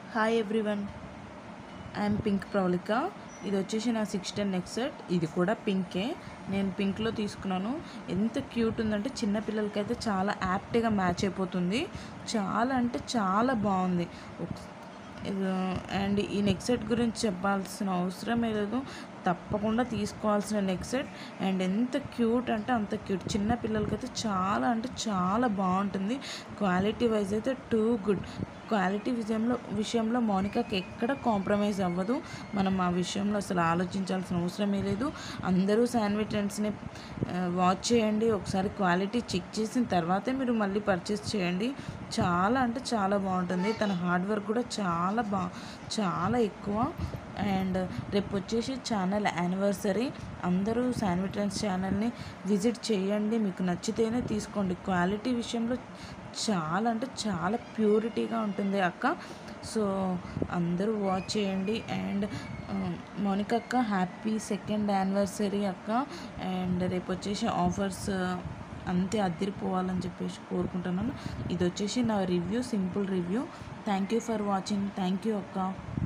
hi everyone I'm pink Pravalika ఇది వచ్చేసి నా సిక్స్ టెన్ నెక్ సెట్ ఇది కూడా పింకే నేను పింక్లో తీసుకున్నాను ఎంత క్యూట్ ఉందంటే చిన్నపిల్లలకైతే చాలా యాప్ట్గా మ్యాచ్ అయిపోతుంది చాలా అంటే చాలా బాగుంది ఒక- ఇది- అండ్ ఈ నెక్ సెట్ గురించి చెప్పాల్సిన అవసరమే లేదు తప్పకుండా తీసుకోవాల్సిన నెక్ సెట్ అండ్ ఎంత క్యూట్ అంటే అంత క్యూట్ చిన్న పిల్లలకైతే చాలా అంటే చాలా బాగుంటుంది క్వాలిటీ వైజ్ అయితే టూ గుడ్ క్వాలిటీ విషయంలో విషయంలో మౌనికకి ఎక్కడ కాంప్రమైజ్ అవ్వదు మనం ఆ విషయంలో అసలు ఆలోచించాల్సిన అవసరమే లేదు అందరూ శాండ్విచ్ ట్రెండ్స్ని వాచ్ చేయండి ఒకసారి క్వాలిటీ చెక్ చేసిన తర్వాతే మీరు మళ్ళీ పర్చేస్ చేయండి చాలా అంటే చాలా బాగుంటుంది తన హార్డ్ వర్క్ కూడా చాలా బా చాలా ఎక్కువ అండ్ రేపు వచ్చేసి ఛానల్ యానివర్సరీ అందరూ శాండ్విచ్ ట్రెండ్స్ ఛానల్ని విజిట్ చేయండి మీకు నచ్చితేనే తీసుకోండి క్వాలిటీ విషయంలో చాలా అంటే చాలా ప్యూరిటీగా ఉంటుంది అక్క సో అందరూ వాచ్ చేయండి అండ్ మౌనిక అక్క హ్యాపీ సెకండ్ యానివర్సరీ అక్క అండ్ రేపు వచ్చేసి ఆఫర్స్ అంతే అద్దరిపోవాలని చెప్పేసి కోరుకుంటున్నాను ఇది వచ్చేసి నా review simple review thank you for watching thank you అక్క